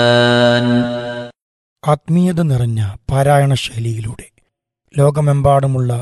ആത്മീയത നിറഞ്ഞ പാരായണ ശൈലിയിലൂടെ ലോകമെമ്പാടുമുള്ള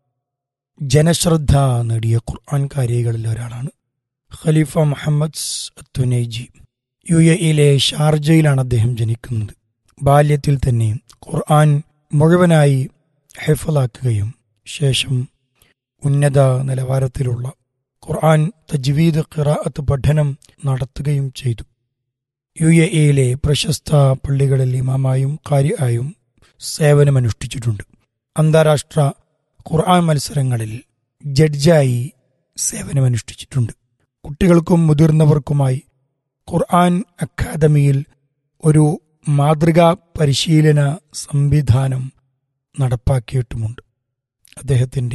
ജനശ്രദ്ധ നേടിയ ഖുർആൻ കാരികളിൽ ഒരാളാണ് Khalifa Muhammad Tunaiji U A ഇയിലെ ഷാർജയിലാണ് അദ്ദേഹം ജനിക്കുന്നത് ബാല്യത്തിൽ തന്നെ ഖുർആൻ മുഴുവനായി ഹെഫലാക്കുകയും ശേഷം ഉന്നത നിലവാരത്തിലുള്ള ഖുർആൻ തജ്വീദ് ഖിറാഅത്ത് പഠനം നടത്തുകയും ചെയ്തു യു എ ഇയിലെ പ്രശസ്ത പള്ളികളിൽ ഇമാമായും കാരിയായും സേവനമനുഷ്ഠിച്ചിട്ടുണ്ട് അന്താരാഷ്ട്ര ഖുർആൻ മത്സരങ്ങളിൽ ജഡ്ജായി സേവനമനുഷ്ഠിച്ചിട്ടുണ്ട് കുട്ടികൾക്കും മുതിർന്നവർക്കുമായി ഖുർആൻ അക്കാദമിയിൽ ഒരു മാതൃകാ പരിശീലന സംവിധാനം നടപ്പാക്കിയിട്ടുമുണ്ട് അദ്ദേഹത്തിൻ്റെ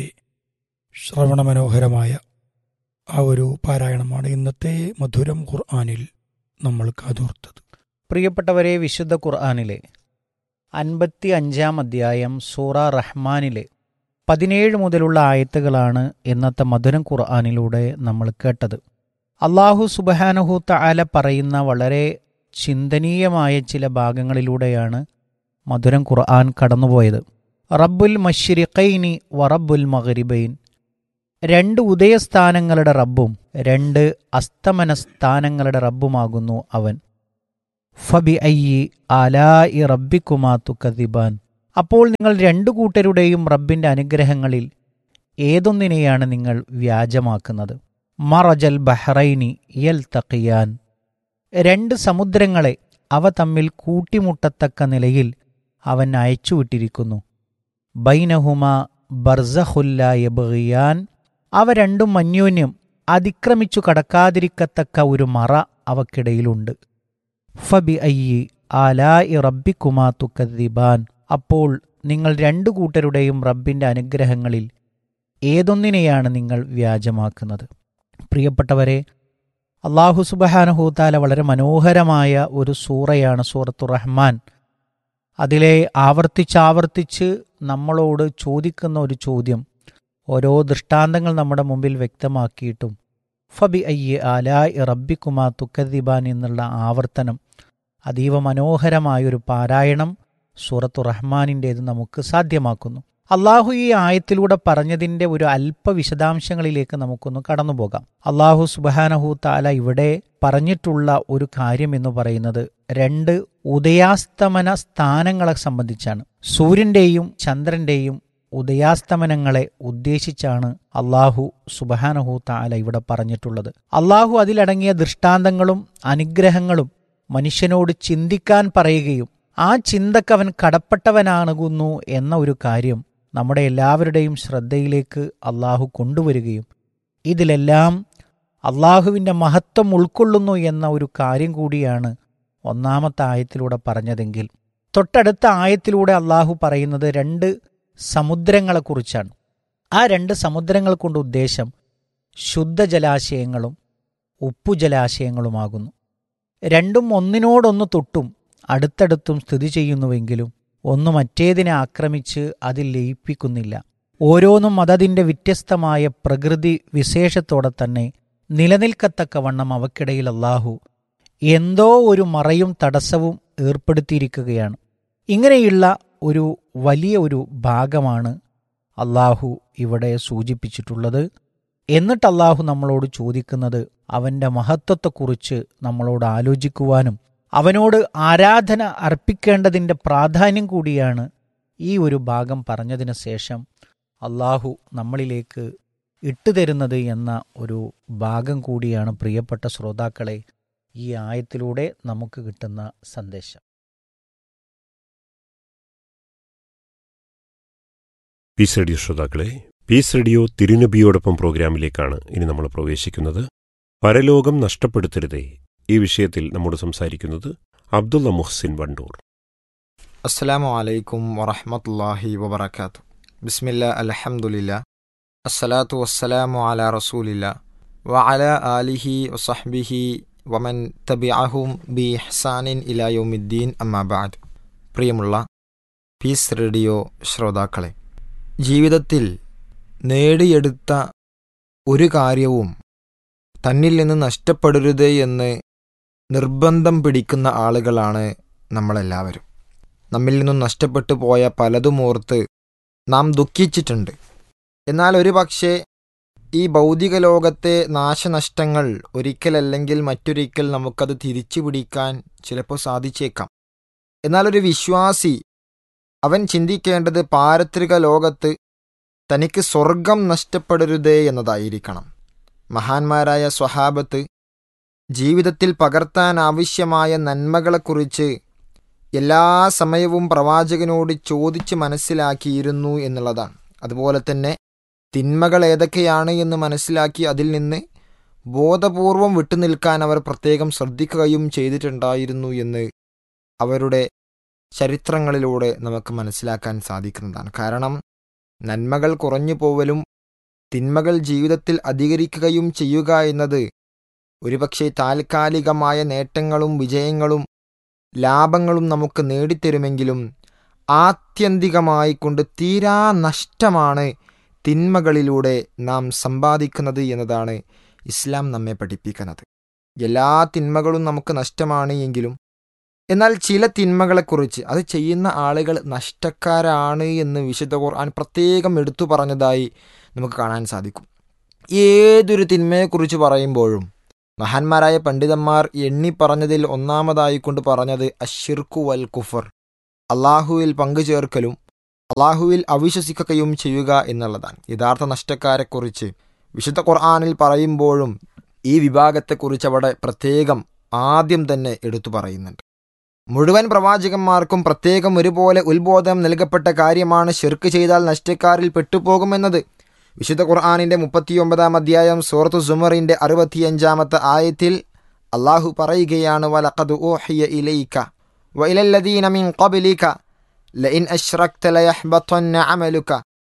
ശ്രവണമനോഹരമായ ആ ഒരു പാരായണമാണ് ഇന്നത്തെ മധുരം ഖുർആനിൽ നമ്മൾ കാതോർത്തത് പ്രിയപ്പെട്ടവരെ വിശുദ്ധ ഖുർആാനിലെ അൻപത്തി അഞ്ചാം അധ്യായം സൂറ റഹ്മാനിലെ പതിനേഴ് മുതലുള്ള ആയത്തുകളാണ് ഇന്നത്തെ മധുരം ഖുർആാനിലൂടെ നമ്മൾ കേട്ടത് അള്ളാഹു സുബഹാനഹു തആല പറയുന്ന വളരെ ചിന്തനീയമായ ചില ഭാഗങ്ങളിലൂടെയാണ് മധുരം ഖുർആൻ കടന്നുപോയത് റബ്ബുൽ മഷ്രിഖൈനി വറബ്ബുൽ മഗ്രിബൈൻ രണ്ട് ഉദയസ്ഥാനങ്ങളുടെ റബ്ബും രണ്ട് അസ്തമന സ്ഥാനങ്ങളുടെ റബ്ബുമാകുന്നു അവൻ ഫബി അയ്യി ആലായി റബ്ബിക്കുമാ തുക്കദിബാൻ അപ്പോൾ നിങ്ങൾ രണ്ടു കൂട്ടരുടെയും റബ്ബിന്റെ അനുഗ്രഹങ്ങളിൽ ഏതൊന്നിനെയാണ് നിങ്ങൾ വ്യാജമാക്കുന്നത് മറജൽ ബഹ്റൈനി യൽ തക്കിയാൻ രണ്ട് സമുദ്രങ്ങളെ അവ തമ്മിൽ കൂട്ടിമുട്ടത്തക്ക നിലയിൽ അവൻ അയച്ചുവിട്ടിരിക്കുന്നു ബൈനഹുമ ബർസഹുല്ല യബിയാൻ അവ രണ്ടും അന്യോന്യം അതിക്രമിച്ചു കടക്കാതിരിക്കത്തക്ക ഒരു മറ അവക്കിടയിലുണ്ട് ഫബി അയ്യി ആലായി റബ്ബിക്കുമാ തുക്കദിബാൻ അപ്പോൾ നിങ്ങൾ രണ്ടു കൂട്ടരുടെയും റബ്ബിന്റെ അനുഗ്രഹങ്ങളിൽ ഏതൊന്നിനെയാണ് നിങ്ങൾ വ്യാജമാക്കുന്നത് പ്രിയപ്പെട്ടവരെ അള്ളാഹു സുബഹാനഹൂത്താല വളരെ മനോഹരമായ ഒരു സൂറയാണ് സൂറത്തു റഹ്മാൻ അതിലെ ആവർത്തിച്ചാവർത്തിച്ച് നമ്മളോട് ചോദിക്കുന്ന ഒരു ചോദ്യം ഓരോ ദൃഷ്ടാന്തങ്ങൾ നമ്മുടെ മുമ്പിൽ വ്യക്തമാക്കിയിട്ടും ഫബി അയ്യ ആലായ് റബ്ബിക്കുമാ തുക്കദിബാൻ എന്നുള്ള ആവർത്തനം അതീവ മനോഹരമായൊരു പാരായണം സൂറത്തു റഹ്മാനിൻ്റേത് നമുക്ക് സാധ്യമാക്കുന്നു അള്ളാഹു ഈ ആയത്തിലൂടെ പറഞ്ഞതിൻ്റെ ഒരു അല്പ വിശദാംശങ്ങളിലേക്ക് നമുക്കൊന്ന് കടന്നുപോകാം അള്ളാഹു സുബാനഹു താല ഇവിടെ പറഞ്ഞിട്ടുള്ള ഒരു കാര്യം എന്ന് പറയുന്നത് രണ്ട് ഉദയാസ്തമന സ്ഥാനങ്ങളെ സംബന്ധിച്ചാണ് സൂര്യന്റെയും ചന്ദ്രന്റെയും ഉദയാസ്തമനങ്ങളെ ഉദ്ദേശിച്ചാണ് അള്ളാഹു സുബഹാനഹു താല ഇവിടെ പറഞ്ഞിട്ടുള്ളത് അള്ളാഹു അതിലടങ്ങിയ ദൃഷ്ടാന്തങ്ങളും അനുഗ്രഹങ്ങളും മനുഷ്യനോട് ചിന്തിക്കാൻ പറയുകയും ആ ചിന്തക്കവൻ കടപ്പെട്ടവനാകുന്നു എന്ന ഒരു കാര്യം നമ്മുടെ എല്ലാവരുടെയും ശ്രദ്ധയിലേക്ക് അള്ളാഹു കൊണ്ടുവരികയും ഇതിലെല്ലാം അള്ളാഹുവിൻ്റെ മഹത്വം ഉൾക്കൊള്ളുന്നു എന്ന ഒരു കാര്യം കൂടിയാണ് ഒന്നാമത്തെ ആയത്തിലൂടെ പറഞ്ഞതെങ്കിൽ തൊട്ടടുത്ത ആയത്തിലൂടെ അള്ളാഹു പറയുന്നത് രണ്ട് സമുദ്രങ്ങളെക്കുറിച്ചാണ് ആ രണ്ട് സമുദ്രങ്ങൾ കൊണ്ട് ഉദ്ദേശം ശുദ്ധജലാശയങ്ങളും ഉപ്പുജലാശയങ്ങളുമാകുന്നു രണ്ടും ഒന്നിനോടൊന്ന് തൊട്ടും അടുത്തടുത്തും സ്ഥിതി ചെയ്യുന്നുവെങ്കിലും ഒന്ന് മറ്റേതിനെ ആക്രമിച്ച് അതിൽ ലയിപ്പിക്കുന്നില്ല ഓരോന്നും അതതിൻ്റെ വ്യത്യസ്തമായ പ്രകൃതി വിശേഷത്തോടെ തന്നെ നിലനിൽക്കത്തക്കവണ്ണം അവക്കിടയിൽ അള്ളാഹു എന്തോ ഒരു മറയും തടസ്സവും ഏർപ്പെടുത്തിയിരിക്കുകയാണ് ഇങ്ങനെയുള്ള ഒരു വലിയ ഒരു ഭാഗമാണ് അള്ളാഹു ഇവിടെ സൂചിപ്പിച്ചിട്ടുള്ളത് എന്നിട്ട് അള്ളാഹു നമ്മളോട് ചോദിക്കുന്നത് അവൻ്റെ മഹത്വത്തെക്കുറിച്ച് നമ്മളോട് ആലോചിക്കുവാനും അവനോട് ആരാധന അർപ്പിക്കേണ്ടതിൻ്റെ പ്രാധാന്യം കൂടിയാണ് ഈ ഒരു ഭാഗം പറഞ്ഞതിന് ശേഷം അള്ളാഹു നമ്മളിലേക്ക് ഇട്ടുതരുന്നത് എന്ന ഒരു ഭാഗം കൂടിയാണ് പ്രിയപ്പെട്ട ശ്രോതാക്കളെ ഈ ആയത്തിലൂടെ നമുക്ക് കിട്ടുന്ന സന്ദേശം പീസ് റേഡിയോ ശ്രോതാക്കളെ പീസ് റേഡിയോ തിരുനബിയോടൊപ്പം പ്രോഗ്രാമിലേക്കാണ് ഇനി നമ്മൾ പ്രവേശിക്കുന്നത് പരലോകം നഷ്ടപ്പെടുത്തരുതേ ഈ വിഷയത്തിൽ നമ്മോട് സംസാരിക്കുന്നത് അബ്ദുള്ള മുഹ്സിൻ വണ്ടൂർ അസ്സലാമു അലൈക്കും വറഹമത്തല്ലാഹി വബർക്കാത്തു ബിസ്മില്ല അൽഹംദുലില്ല അസ്സലാത്തു വസ്സലാമു അല റസൂലില്ല വഅല ആലിഹി വസഹ്ബിഹി വമൻ തബിഅഹും ബി ഹസാനിൻ ഇലായുമിദ്ദീൻ അമ്മാബാദ് പ്രിയമുള്ള പീസ് റേഡിയോ ശ്രോതാക്കളെ ജീവിതത്തിൽ നേടിയെടുത്ത ഒരു കാര്യവും തന്നിൽ നിന്ന് നഷ്ടപ്പെടരുത് എന്ന് നിർബന്ധം പിടിക്കുന്ന ആളുകളാണ് നമ്മളെല്ലാവരും നമ്മിൽ നിന്നും നഷ്ടപ്പെട്ടു പോയ പലതും ഓർത്ത് നാം ദുഃഖിച്ചിട്ടുണ്ട് എന്നാൽ ഒരു പക്ഷേ ഈ ഭൗതിക ലോകത്തെ നാശനഷ്ടങ്ങൾ ഒരിക്കലല്ലെങ്കിൽ മറ്റൊരിക്കൽ നമുക്കത് തിരിച്ചു പിടിക്കാൻ ചിലപ്പോൾ സാധിച്ചേക്കാം എന്നാൽ ഒരു വിശ്വാസി അവൻ ചിന്തിക്കേണ്ടത് പാരത്രിക ലോകത്ത് തനിക്ക് സ്വർഗം നഷ്ടപ്പെടരുതേ എന്നതായിരിക്കണം മഹാന്മാരായ സ്വഹാബത്ത് ജീവിതത്തിൽ പകർത്താൻ ആവശ്യമായ നന്മകളെക്കുറിച്ച് എല്ലാ സമയവും പ്രവാചകനോട് ചോദിച്ച് മനസ്സിലാക്കിയിരുന്നു എന്നുള്ളതാണ് അതുപോലെ തന്നെ തിന്മകൾ ഏതൊക്കെയാണ് എന്ന് മനസ്സിലാക്കി അതിൽ നിന്ന് ബോധപൂർവം വിട്ടുനിൽക്കാൻ അവർ പ്രത്യേകം ശ്രദ്ധിക്കുകയും ചെയ്തിട്ടുണ്ടായിരുന്നു എന്ന് അവരുടെ ചരിത്രങ്ങളിലൂടെ നമുക്ക് മനസ്സിലാക്കാൻ സാധിക്കുന്നതാണ് കാരണം നന്മകൾ കുറഞ്ഞു പോവലും തിന്മകൾ ജീവിതത്തിൽ അധികരിക്കുകയും ചെയ്യുക എന്നത് ഒരുപക്ഷെ താൽക്കാലികമായ നേട്ടങ്ങളും വിജയങ്ങളും ലാഭങ്ങളും നമുക്ക് നേടിത്തരുമെങ്കിലും ആത്യന്തികമായി കൊണ്ട് തീരാ നഷ്ടമാണ് തിന്മകളിലൂടെ നാം സമ്പാദിക്കുന്നത് എന്നതാണ് ഇസ്ലാം നമ്മെ പഠിപ്പിക്കുന്നത് എല്ലാ തിന്മകളും നമുക്ക് നഷ്ടമാണ് എങ്കിലും എന്നാൽ ചില തിന്മകളെക്കുറിച്ച് അത് ചെയ്യുന്ന ആളുകൾ നഷ്ടക്കാരാണ് എന്ന് വിശുദ്ധ ഖുർആൻ പ്രത്യേകം എടുത്തു പറഞ്ഞതായി നമുക്ക് കാണാൻ സാധിക്കും ഏതൊരു തിന്മയെക്കുറിച്ച് പറയുമ്പോഴും മഹാന്മാരായ പണ്ഡിതന്മാർ എണ്ണി പറഞ്ഞതിൽ ഒന്നാമതായി കൊണ്ട് പറഞ്ഞത് അഷിർക്കു വൽ കുഫർ അള്ളാഹുവിൽ പങ്കുചേർക്കലും അള്ളാഹുവിൽ അവിശ്വസിക്കുകയും ചെയ്യുക എന്നുള്ളതാണ് യഥാർത്ഥ നഷ്ടക്കാരെക്കുറിച്ച് വിശുദ്ധ ഖുർആാനിൽ പറയുമ്പോഴും ഈ വിഭാഗത്തെക്കുറിച്ച് അവിടെ പ്രത്യേകം ആദ്യം തന്നെ എടുത്തു പറയുന്നുണ്ട് മുഴുവൻ പ്രവാചകന്മാർക്കും പ്രത്യേകം ഒരുപോലെ ഉത്ബോധനം നൽകപ്പെട്ട കാര്യമാണ് ഷിർക്ക് ചെയ്താൽ നഷ്ടക്കാരിൽ പെട്ടുപോകുമെന്നത് വിശുദ്ധ ഖുർആാനിന്റെ മുപ്പത്തിയൊമ്പതാം അധ്യായം സൂറത്തു സുമറിന്റെ അറുപത്തിയഞ്ചാമത്തെ ആയത്തിൽ അള്ളാഹു പറയുകയാണ് വലഖദ് ഊഹിയ ഇലൈക വഇലല്ലദീന മിൻ ഖബ്ലിക ലഇൻ അശ്റക്ത ലയഹ്ബതന്ന അമലുക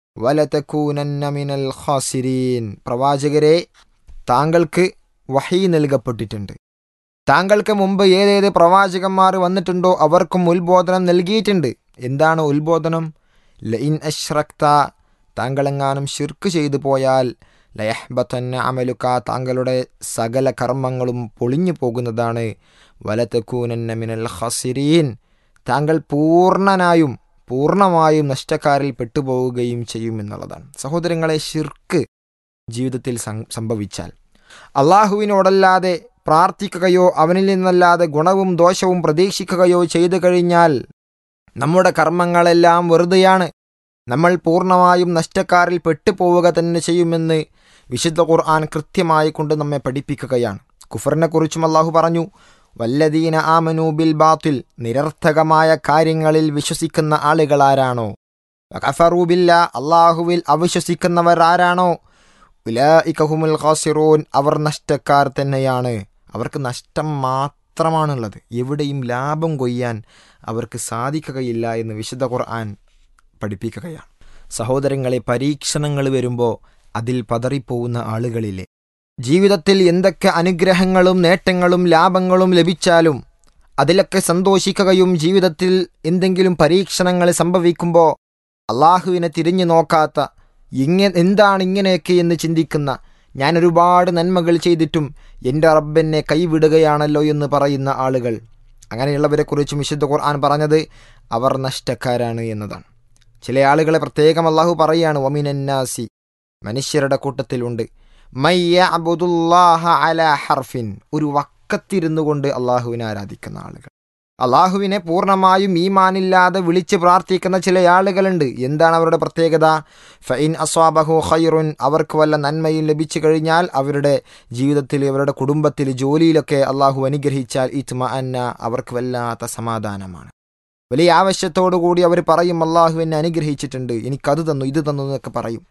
വലതകൂനന്ന മിനൽ ഖാസിരീൻ പ്രവാചകരെ താങ്കൾക്ക് വഹി നൽകപ്പെട്ടിട്ടുണ്ട് താങ്കൾക്ക് മുമ്പ് ഏതേത് പ്രവാചകന്മാർ വന്നിട്ടുണ്ടോ അവർക്കും ഉത്ബോധനം നൽകിയിട്ടുണ്ട് എന്താണ് ഉത്ബോധനം ലഇൻ അശ്രക്ത താങ്കളെങ്ങാനും ഷിർക്ക് ചെയ്തു പോയാൽ ലയഹ്ബത്തന്ന അമലുക്ക താങ്കളുടെ സകല കർമ്മങ്ങളും പൊളിഞ്ഞു പോകുന്നതാണ് വലത്തക്കൂനന്ന മിനൽ ഹസിരീൻ താങ്കൾ പൂർണ്ണനായും പൂർണ്ണമായും നഷ്ടക്കാരിൽ പെട്ടുപോവുകയും ചെയ്യുമെന്നുള്ളതാണ് സഹോദരങ്ങളെ ഷിർക്ക് ജീവിതത്തിൽ സംഭവിച്ചാൽ അള്ളാഹുവിനോടല്ലാതെ പ്രാർത്ഥിക്കുകയോ അവനിൽ നിന്നല്ലാതെ ഗുണവും ദോഷവും പ്രതീക്ഷിക്കുകയോ ചെയ്തു കഴിഞ്ഞാൽ നമ്മുടെ കർമ്മങ്ങളെല്ലാം വെറുതെയാണ് നമ്മൾ പൂർണ്ണമായും നഷ്ടക്കാരിൽ പെട്ടുപോവുക തന്നെ ചെയ്യുമെന്ന് വിശുദ്ധ ഖുർആൻ കൃത്യമായി കൊണ്ട് നമ്മെ പഠിപ്പിക്കുകയാണ് കുഫറിനെ കുറിച്ചും അള്ളാഹു പറഞ്ഞു വല്ലദീന ആമനു ബിൽ ബാത്തിൽ നിരർത്ഥകമായ കാര്യങ്ങളിൽ വിശ്വസിക്കുന്ന ആളുകളാരാണോ കഫറൂബില്ല അള്ളാഹുവിൽ അവിശ്വസിക്കുന്നവർ ആരാണോ ഉലായിക്കഹുമുൽ ഖാസിറൂൻ അവർ നഷ്ടക്കാർ തന്നെയാണ് അവർക്ക് നഷ്ടം മാത്രമാണുള്ളത് എവിടെയും ലാഭം കൊയ്യാൻ അവർക്ക് സാധിക്കുകയില്ല എന്ന് വിശുദ്ധ ഖുർആൻ പഠിപ്പിക്കുകയാണ് സഹോദരങ്ങളെ പരീക്ഷണങ്ങൾ വരുമ്പോൾ അതിൽ പതറിപ്പോകുന്ന ആളുകളിലെ ജീവിതത്തിൽ എന്തൊക്കെ അനുഗ്രഹങ്ങളും നേട്ടങ്ങളും ലാഭങ്ങളും ലഭിച്ചാലും അതിലൊക്കെ സന്തോഷിക്കുകയും ജീവിതത്തിൽ എന്തെങ്കിലും പരീക്ഷണങ്ങൾ സംഭവിക്കുമ്പോൾ അള്ളാഹുവിനെ തിരിഞ്ഞു നോക്കാത്ത ഇങ്ങനെ എന്താണ് ഇങ്ങനെയൊക്കെ എന്ന് ചിന്തിക്കുന്ന ഞാൻ ഒരുപാട് നന്മകൾ ചെയ്തിട്ടും എൻ്റെ റബ്ബെന്നെ കൈവിടുകയാണല്ലോ എന്ന് പറയുന്ന ആളുകൾ അങ്ങനെയുള്ളവരെക്കുറിച്ച് വിശുദ്ധ ഖുർആൻ പറഞ്ഞത് അവർ നഷ്ടക്കാരാണ് എന്നതാണ് ചില ആളുകളെ പ്രത്യേകം അള്ളാഹു പറയാണ് ഒമിനന്നാസി മനുഷ്യരുടെ കൂട്ടത്തിലുണ്ട് മയ്യ അബുദുല്ലാഹ അല ഹർഫിൻ ഒരു വക്കത്തിരുന്നു കൊണ്ട് അള്ളാഹുവിനെ ആരാധിക്കുന്ന ആളുകൾ അള്ളാഹുവിനെ പൂർണ്ണമായും ഈമാനില്ലാതെ വിളിച്ച് പ്രാർത്ഥിക്കുന്ന ചില ആളുകളുണ്ട് എന്താണ് അവരുടെ പ്രത്യേകത ഫൈൻ അസ്വാബഹു ഖൈറുൻ അവർക്ക് വല്ല നന്മയും ലഭിച്ചു കഴിഞ്ഞാൽ അവരുടെ ജീവിതത്തിൽ അവരുടെ കുടുംബത്തിൽ ജോലിയിലൊക്കെ അള്ളാഹു അനുഗ്രഹിച്ചാൽ ഇത്മ അന്ന അവർക്ക് വല്ലാത്ത സമാധാനമാണ് വലിയ ആവശ്യത്തോടു കൂടി അവർ പറയും അള്ളാഹു എന്നെ അനുഗ്രഹിച്ചിട്ടുണ്ട് എനിക്കത് തന്നു ഇത് തന്നു എന്നൊക്കെ പറയും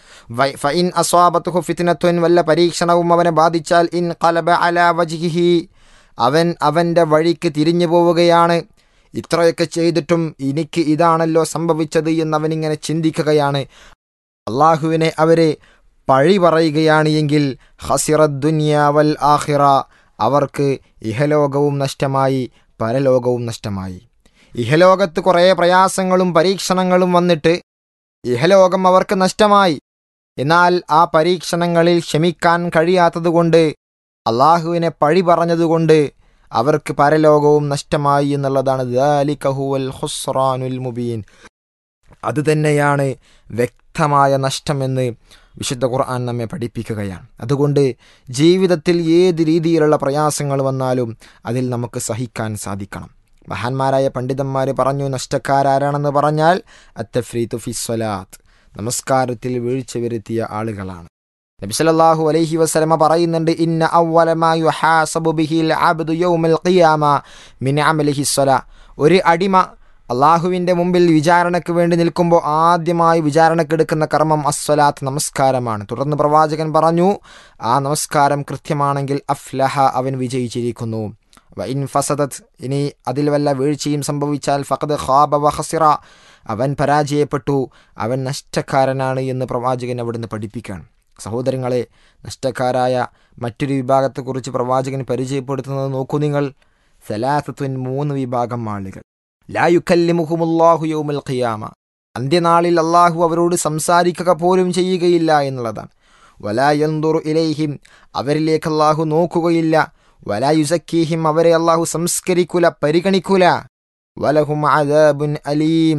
ഫൈൻ അസ്വാബത്തുഹു ഫിത്നത്വൻ വല്ല പരീക്ഷണവും അവനെ ബാധിച്ചാൽ ഇൻ കലബ അല വജിഹി അവൻ അവൻ്റെ വഴിക്ക് തിരിഞ്ഞു പോവുകയാണ് ഇത്രയൊക്കെ ചെയ്തിട്ടും എനിക്ക് ഇതാണല്ലോ സംഭവിച്ചത് എന്നവനിങ്ങനെ ചിന്തിക്കുകയാണ് അള്ളാഹുവിനെ അവരെ പഴി പറയുകയാണ് എങ്കിൽ ഹസിറദ്ദുന്യാവൽ ആഹിറ അവർക്ക് ഇഹലോകവും നഷ്ടമായി പരലോകവും നഷ്ടമായി ഇഹലോകത്ത് കുറേ പ്രയാസങ്ങളും പരീക്ഷണങ്ങളും വന്നിട്ട് ഇഹലോകം അവർക്ക് നഷ്ടമായി എന്നാൽ ആ പരീക്ഷണങ്ങളിൽ ക്ഷമിക്കാൻ കഴിയാത്തതുകൊണ്ട് അള്ളാഹുവിനെ പഴി പറഞ്ഞതുകൊണ്ട് അവർക്ക് പരലോകവും നഷ്ടമായി എന്നുള്ളതാണ് ദാലിക ഹുവൽ ഖുസ്റാനുൽ മുബീൻ അത് തന്നെയാണ് വ്യക്തമായ നഷ്ടമെന്ന് വിശുദ്ധ ഖുർആൻ നമ്മെ പഠിപ്പിക്കുകയാണ് അതുകൊണ്ട് ജീവിതത്തിൽ ഏത് രീതിയിലുള്ള പ്രയാസങ്ങൾ വന്നാലും അതിൽ നമുക്ക് സഹിക്കാൻ സാധിക്കണം മഹാന്മാരായ പണ്ഡിതന്മാർ പറഞ്ഞു നഷ്ടക്കാരാരാണെന്ന് പറഞ്ഞാൽ അത്തഫ്രീത്തു ഫിസ്വലാത്ത് നമസ്കാരത്തിൽ വീഴ്ച വരുത്തിയ ആളുകളാണ് നബി സല്ലല്ലാഹു അലൈഹി വസല്ലമ പറയുന്നുണ്ട് ഇന്ന അവ്വല മാ യുഹാസബു ബിഹിൽ അബ്ദു യൗമൽ ഖിയാമ മിൻ അമലിഹി സ്വലാ ഒരു അടിമ അള്ളാഹുവിൻ്റെ മുമ്പിൽ വിചാരണയ്ക്ക് വേണ്ടി നിൽക്കുമ്പോൾ ആദ്യമായി വിചാരണക്കെടുക്കുന്ന കർമ്മം അസ്വലാത്ത് നമസ്കാരമാണ് തുടർന്ന് പ്രവാചകൻ പറഞ്ഞു ആ നമസ്കാരം കൃത്യമാണെങ്കിൽ അഫ്ലഹ അവൻ വിജയിച്ചിരിക്കുന്നു വ ഇൻ ഫസദത്ത് ഇനി അതിൽ വല്ല വീഴ്ചയും സംഭവിച്ചാൽ ഫഖദ് ഖാബ വ ഖസിറ അവൻ പരാജയപ്പെട്ടു അവൻ നഷ്ടക്കാരനാണ് എന്ന് പ്രവാചകൻ അവിടുന്ന് പഠിപ്പിക്കുകയാണ് സഹോദരങ്ങളെ നഷ്ടക്കാരായ മറ്റൊരു വിഭാഗത്തെക്കുറിച്ച് പ്രവാചകൻ പരിചയപ്പെടുത്തുന്നത് നോക്കൂ നിങ്ങൾ സലാസത്തുൻ മൂന്ന് വിഭാഗം ആളുകൾ ലായുക്കല്ലിമുഹുമുല്ലാഹു യൗമൽ ഖിയാമ അന്ത്യനാളിൽ അള്ളാഹു അവരോട് സംസാരിക്കുക പോലും ചെയ്യുകയില്ല എന്നുള്ളതാണ് വലായന്തുറു ഇലൈഹിം അവരിലേക്ക് അള്ളാഹു നോക്കുകയില്ല വലായുസക്കീഹിം അവരെ അള്ളാഹു സംസ്കരിക്കുല പരിഗണിക്കുല വലഹും അദാബുൻ അലീം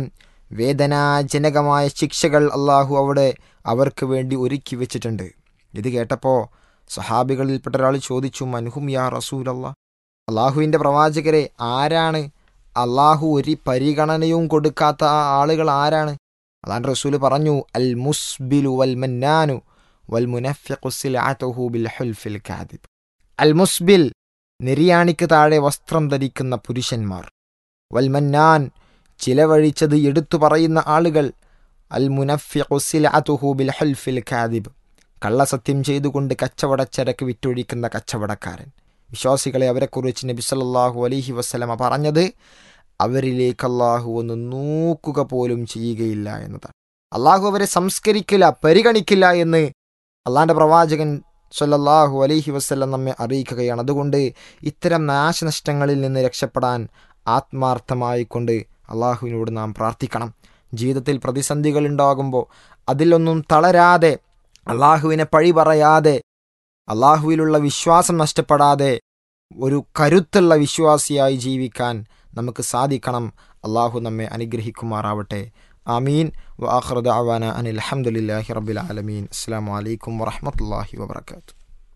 വേദനാജനകമായ ശിക്ഷകൾ അള്ളാഹു അവിടെ അവർക്ക് വേണ്ടി ഒരുക്കി വെച്ചിട്ടുണ്ട് ഇത് കേട്ടപ്പോൾ സഹാബികളിൽപ്പെട്ട ഒരാൾ ചോദിച്ചു മൻഹും യാ റസൂൽ അള്ളാഹ് അള്ളാഹുവിൻ്റെ പ്രവാചകരെ ആരാണ് അള്ളാഹു ഒരു പരിഗണനയും കൊടുക്കാത്ത ആ ആളുകൾ ആരാണ് അതാണ് റസൂല് പറഞ്ഞു അൽ മുസ്ബിലു വൽ മന്നാനു വൽ മുനഫിഖുസിൽഅതുഹു ബിൽ ഹുൽഫിൽ കാദിബ് അൽ മുസ്ബിൽ നിര്യാണിക്ക് താഴെ വസ്ത്രം ധരിക്കുന്ന പുരുഷന്മാർ വൽ മന്നാൻ ചിലവഴിച്ചത് എടുത്തു പറയുന്ന ആളുകൾ അൽ മുനഫിഖുസിൽഅതുഹു ബിൽ ഹുൽഫിൽ കാദിബ് കള്ളസത്യം ചെയ്തുകൊണ്ട് കച്ചവടച്ചരക്ക് വിറ്റൊഴിക്കുന്ന കച്ചവടക്കാരൻ വിശ്വാസികളെ അവരെക്കുറിച്ച് നബി സല്ലല്ലാഹു അലൈഹി വസ്ലമ പറഞ്ഞത് അവരിലേക്ക് അള്ളാഹു ഒന്ന് നോക്കുക പോലും ചെയ്യുകയില്ല എന്നതാണ് അള്ളാഹു അവരെ സംസ്കരിക്കില്ല പരിഗണിക്കില്ല എന്ന് അള്ളാഹിൻ്റെ പ്രവാചകൻ സല്ലല്ലാഹു അലൈഹി വസ്ലം നമ്മെ അറിയിക്കുകയാണ് അതുകൊണ്ട് ഇത്തരം നാശനഷ്ടങ്ങളിൽ നിന്ന് രക്ഷപ്പെടാൻ ആത്മാർത്ഥമായി കൊണ്ട് അള്ളാഹുവിനോട് നാം പ്രാർത്ഥിക്കണം ജീവിതത്തിൽ പ്രതിസന്ധികൾ ഉണ്ടാകുമ്പോൾ അതിലൊന്നും തളരാതെ അള്ളാഹുവിനെ പഴി പറയാതെ അള്ളാഹുവിലുള്ള വിശ്വാസം നഷ്ടപ്പെടാതെ ഒരു കരുത്തുള്ള വിശ്വാസിയായി ജീവിക്കാൻ നമുക്ക് സാധിക്കണം അള്ളാഹു നമ്മെ അനുഗ്രഹിക്കുമാറാവട്ടെ ആമീൻ വാഹൃദ അവാന അനിൽ അഹമ്മദില്ലാഹി റബ്ബിൽ ആലമീൻ അസ്സാം വലൈക്കും വറഹമത്തല്ലാഹി വബർക്കാത്തു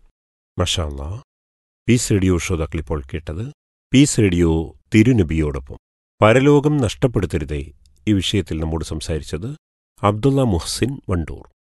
മഷാല്ല പീസ് റേഡിയോ ശ്രോതാക്കൾ ഇപ്പോൾ കേട്ടത് പീസ് റേഡിയോ തിരുനബിയോടൊപ്പം പരലോകം നഷ്ടപ്പെടുത്തരുതേ ഈ വിഷയത്തിൽ നമ്മോട് സംസാരിച്ചത് അബ്ദുള്ള മുഹ്സിൻ വണ്ടൂർ